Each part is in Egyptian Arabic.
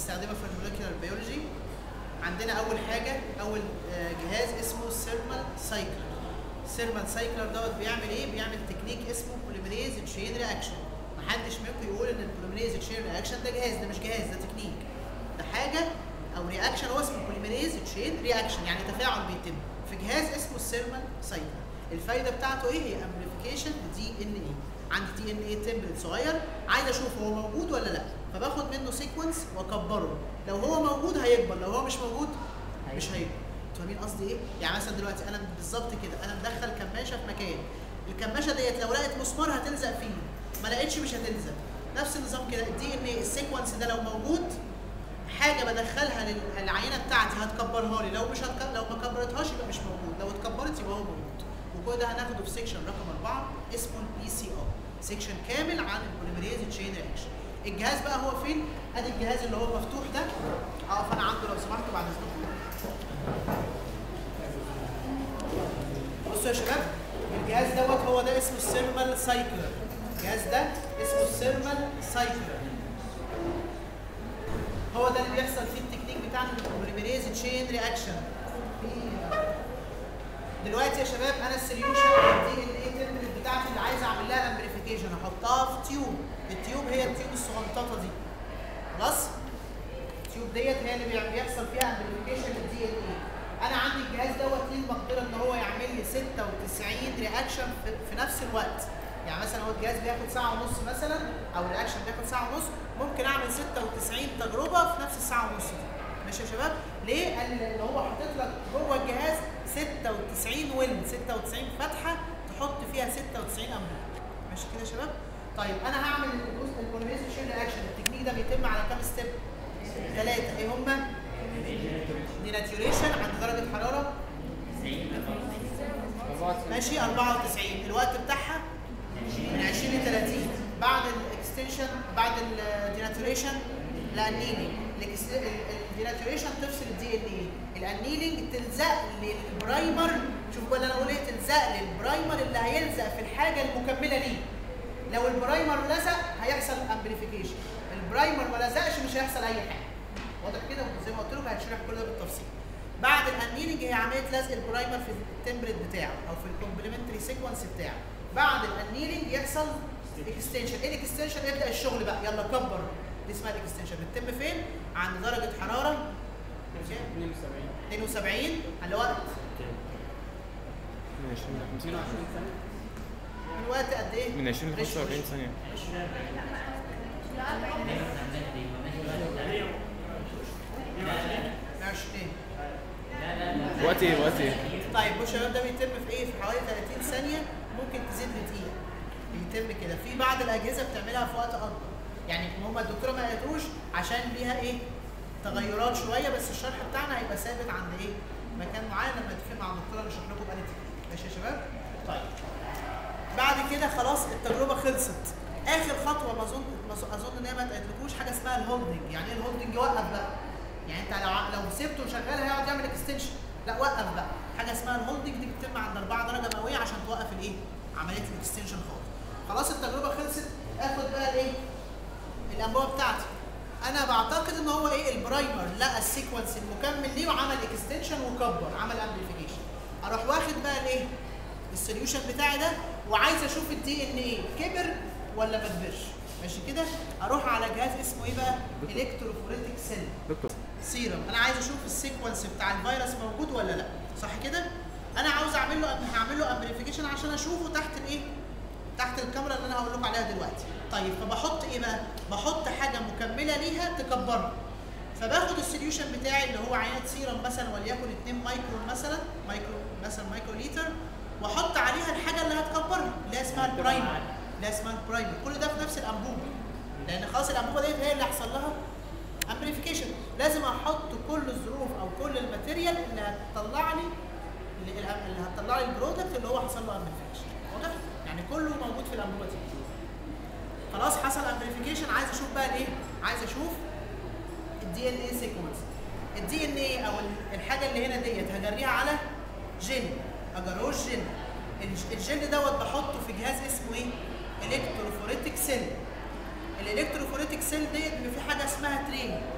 بنستخدمها في المولكيولار بيولوجي عندنا اول حاجه اول آه، جهاز اسمه السيرمال سايكلر السيرمال سايكلر دوت بيعمل ايه بيعمل تكنيك اسمه بوليمريز تشين رياكشن محدش منكم يقول ان البوليمريز تشين رياكشن ده جهاز ده مش جهاز ده تكنيك ده حاجه او رياكشن هو اسمه بوليمريز تشين رياكشن يعني تفاعل بيتم في جهاز اسمه السيرمال سايكلر الفايده بتاعته ايه هي امبليفيكيشن دي ان ايه عندي دي ان ايه تمبلت صغير عايز اشوف هو موجود ولا لا فباخد منه سيكونس واكبره لو هو موجود هيكبر لو هو مش موجود مش هيكبر فاهمين قصدي ايه؟ يعني مثلا دلوقتي انا بالظبط كده انا مدخل كماشه في مكان الكماشه ديت لو لقت مسمار هتلزق فيه ما لقيتش مش هتلزق نفس النظام كده الدي ان ايه السيكونس ده لو موجود حاجه بدخلها لل- للعينه بتاعتي هتكبرها لي لو مش هتك... لو ما كبرتهاش يبقى مش موجود لو اتكبرت يبقى هو موجود وكل ده هناخده في سيكشن رقم أربعة اسمه البي سي ار سيكشن كامل عن البوليمريز تشين رياكشن الجهاز بقى هو فين؟ ادي الجهاز اللي هو مفتوح ده اقف انا عنده لو سمحتوا بعد اذنكم بصوا يا شباب الجهاز دوت هو ده اسمه السيرمال سايكلر الجهاز ده اسمه السيرمال سايكلر هو ده اللي بيحصل فيه التكنيك بتاعنا البوليمريز تشين رياكشن دلوقتي يا شباب انا السوليوشن دي ان ايه تمبلت بتاعتي اللي عايز اعمل لها امبليفيكيشن احطها في تيوب التيوب هي التيوب الصغنططه دي خلاص التيوب ديت هي اللي بيع- بيحصل فيها امبليفيكيشن للدي ان ايه انا عندي الجهاز دوت ليه المقدره ان هو يعمل لي 96 رياكشن في, في نفس الوقت يعني مثلا هو الجهاز بياخد ساعه ونص مثلا او الرياكشن بياخد ساعه ونص ممكن اعمل 96 تجربه في نفس الساعه ونص دي ماشي يا شباب ليه قال لي لان هو حاطط لك جوه الجهاز 96 ويل 96 فتحه تحط فيها 96 امبول ماشي كده يا شباب طيب انا هعمل الجزء البوليميريز تشين رياكشن التكنيك ده بيتم على كام ستيب ثلاثه ايه هما ديناتيوريشن عند درجه حراره ماشي 94 الوقت بتاعها من 20 ل 30 بعد الاكستنشن بعد الديناتوريشن الانيلينج الديناتوريشن تفصل الدي ان ايه الانيلينج تلزق للبرايمر شوف بقى انا اقول ايه تلزق للبرايمر اللي هيلزق في الحاجه المكمله ليه لو البرايمر لزق هيحصل امبليفيكيشن البرايمر ما لزقش مش هيحصل اي حاجه واضح كده زي ما قلت لكم هنشرح كل ده بالتفصيل بعد الانيلينج هي عمليه لزق البرايمر في التمبريت بتاعه او في الكومبلمنتري سيكونس بتاعه بعد الانيلينج يحصل اكستنشن ايه الاكستنشن يبدا الشغل بقى يلا كبر دي اسمها الاكستنشن بتتم فين عند درجه حراره 72 على وقت من 20 ل 50 من وقت قد ايه من 20 ل ريش 45 وش. ثانية ماشي ايه وقت ايه وقت ايه؟ طيب بصوا يا شباب ده بيتم في ايه؟ في حوالي 30 ثانية ممكن تزيد لدقيقة. بيتم كده، في بعض الأجهزة بتعملها في وقت أكبر. يعني هم الدكتورة ما قالتوش عشان ليها ايه؟ تغيرات شوية بس الشرح بتاعنا هيبقى ثابت عند ايه؟ مكان معين لما نتفق مع الدكتورة نشرح لكم بقى تكنيك. ماشي يا شباب؟ طيب. بعد كده خلاص التجربة خلصت. آخر خطوة ما أظن ما أظن- أظن إن هي ما اتقالتلكوش حاجة اسمها الهولدنج، يعني إيه الهولدنج؟ وقف بقى. يعني انت لو ع- لو سبته شغال هيقعد يعمل اكستنشن لا وقف بقى حاجه اسمها الهولدنج دي بتتم عند 4 درجه مئويه عشان توقف الايه عمليه الاكستنشن خالص خلاص التجربه خلصت اخد بقى الايه الانبوبه بتاعتي انا بعتقد ان هو ايه البرايمر لقى السيكونس المكمل ليه وعمل اكستنشن وكبر عمل امبليفيكيشن اروح واخد بقى الايه السوليوشن بتاعي ده وعايز اشوف الدي ان ايه كبر ولا ما كبرش ماشي كده اروح على جهاز اسمه ايه بقى الكتروفوريتك سيل دكتور سيرم انا عايز اشوف السيكونس بتاع الفيروس موجود ولا لا صح كده انا عاوز اعمل له هعمل له امبليفيكيشن عشان اشوفه تحت الايه تحت الكاميرا اللي انا هقول لكم عليها دلوقتي طيب فبحط ايه بقى بحط حاجه مكمله ليها تكبرها فباخد السوليوشن بتاعي اللي هو عينه سيرم مثلا وليكن 2 مايكرون مثلا مايكرو مثلا مايكرو لتر واحط عليها الحاجه اللي هتكبرها اللي هي اسمها البرايمر اللي هي اسمها البرايمر كل ده في نفس الانبوبه لان خلاص الانبوبه ديت هي اللي هيحصل لها امبليفيكيشن لازم احط كل الظروف او كل الماتيريال اللي هتطلع لي اللي, اللي هتطلع لي البرودكت اللي هو حصل له امبليفيكيشن واضح يعني كله موجود في الانبوبه دي خلاص حصل امبليفيكيشن عايز اشوف بقى الايه عايز اشوف الدي ان اي سيكونس الدي ان اي او ال- الحاجه اللي هنا ديت هجريها على جل اجروش جل الج- الجل دوت بحطه في جهاز اسمه ايه الكتروفوريتك سيل الالكتروفوريتك سيل ديت بيبقى في حاجه اسمها ترين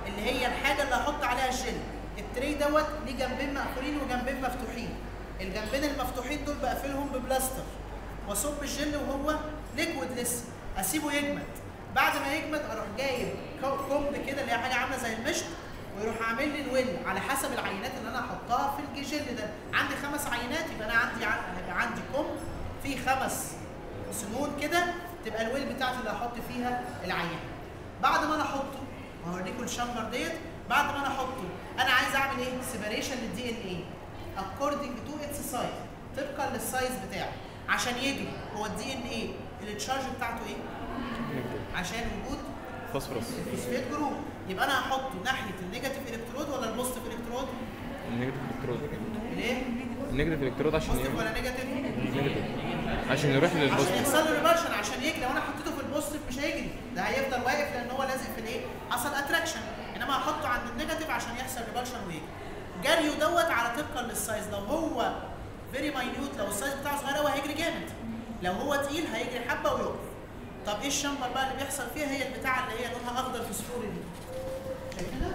اللي هي الحاجه اللي هحط عليها الجل التري دوت ليه جنبين مقفولين وجنبين مفتوحين الجنبين المفتوحين دول بقفلهم ببلاستر واصب الجل وهو ليكويد لسه اسيبه يجمد بعد ما يجمد اروح جايب كو- كومب كده اللي هي حاجه عامله زي المشط ويروح عامل لي الويل على حسب العينات اللي انا هحطها في الجل ده عندي خمس عينات يبقى انا عندي ع- هيبقى عندي كومب فيه خمس سنون كده تبقى الويل بتاعتي اللي هحط فيها العينه بعد ما انا احطه وهوريكم الشامبر ديت بعد ما انا احطه انا عايز اعمل ايه سيبريشن للدي ان ايه according to its size طبقا للسايز بتاعه عشان يجري هو الدي ان ايه التشارج بتاعته ايه عشان وجود فوسفورس الفوسفات جروب يبقى انا هحطه ناحيه النيجاتيف الكترود ولا البوزيتيف الكترود النيجاتيف الكترود ليه النيجاتيف الكترود عشان بوزيتيف ي- ولا نيجاتيف نيجاتيف عشان يروح عشان للبوزيتيف يحصل له ريفرشن عشان يجري لو انا حطيته في البوزيتيف مش هيجري ده هيفضل واقف لان هو لازق في الايه حصل اتراكشن انما هحطه عند النيجاتيف عشان يحصل ريفرشن ويجري جريه دوت على طبقا للسايز لو هو فيري ماينيوت لو السايز بتاعه صغير قوي هيجري جامد لو هو تقيل هيجري حبه ويقف طب ايه الشمبر بقى اللي بيحصل فيها هي البتاعه اللي هي لونها اخضر في الصوره دي شايفينها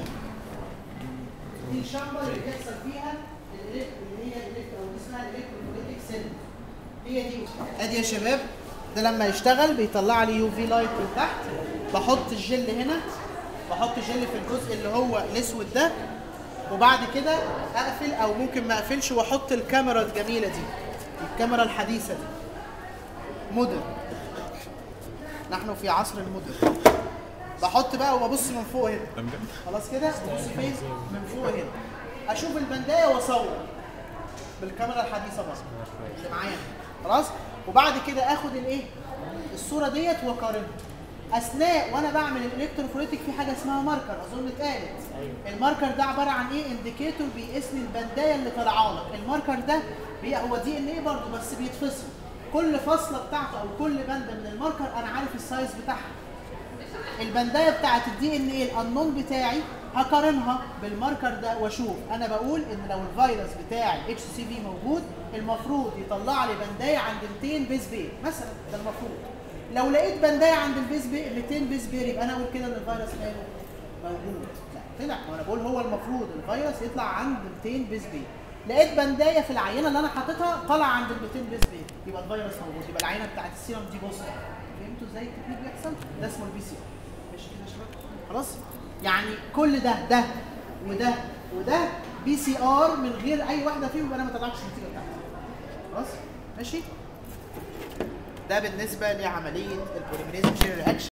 دي الشمبر اللي بيحصل فيها الإلكترو- اللي هي الالكترو دي اسمها الالكترومagnetic سيل هي دي ادي يا شباب ده لما يشتغل بيطلع لي يو في لايت من تحت بحط الجل هنا بحط الجل في الجزء اللي هو الاسود ده وبعد كده اقفل او ممكن ما اقفلش واحط الكاميرا الجميله دي الكاميرا الحديثه دي مودرن نحن في عصر المودرن بحط بقى وببص من فوق هنا خلاص كده ببص فين من فوق هنا اشوف البندايه واصور بالكاميرا الحديثه بس اللي معايا خلاص وبعد كده اخد الايه الصوره ديت واقارنها اثناء وانا بعمل الالكتروفوريتك في حاجه اسمها ماركر اظن اتقالت الماركر ده عباره عن ايه انديكيتور بيقيس لي البندايه اللي طالعه لك الماركر ده بي هو دي ان ايه برضه بس بيتفصل كل فصله بتاعته او كل بنده من الماركر انا عارف السايز بتاعها البندايه بتاعت الدي ان ايه الانون بتاعي هقارنها بالماركر ده واشوف انا بقول ان لو الفيروس بتاعي اتش سي في موجود المفروض يطلع لي بندايه عند 200 بيس بير مثلا ده المفروض لو لقيت بندايه عند البيس بير 200 بيس بير يبقى انا اقول كده ان الفيروس ماله موجود لا طلع وانا بقول هو المفروض الفيروس يطلع عند 200 بيس بير لقيت بندايه في العينه اللي انا حاططها طلع عند ال 200 بيس بير يبقى الفيروس موجود يبقى العينه بتاعت السيرم دي بوزيتيف فهمتوا ازاي التكنيك بيحصل ده اسمه البي سي ار ماشي كده يا شباب خلاص يعني كل ده ده وده وده بي سي ار من غير اي واحده فيهم يبقى انا ما طلعتش النتيجه بتاعتي خلاص ماشي ده بالنسبه لعمليه البوليمريز تشين رياكشن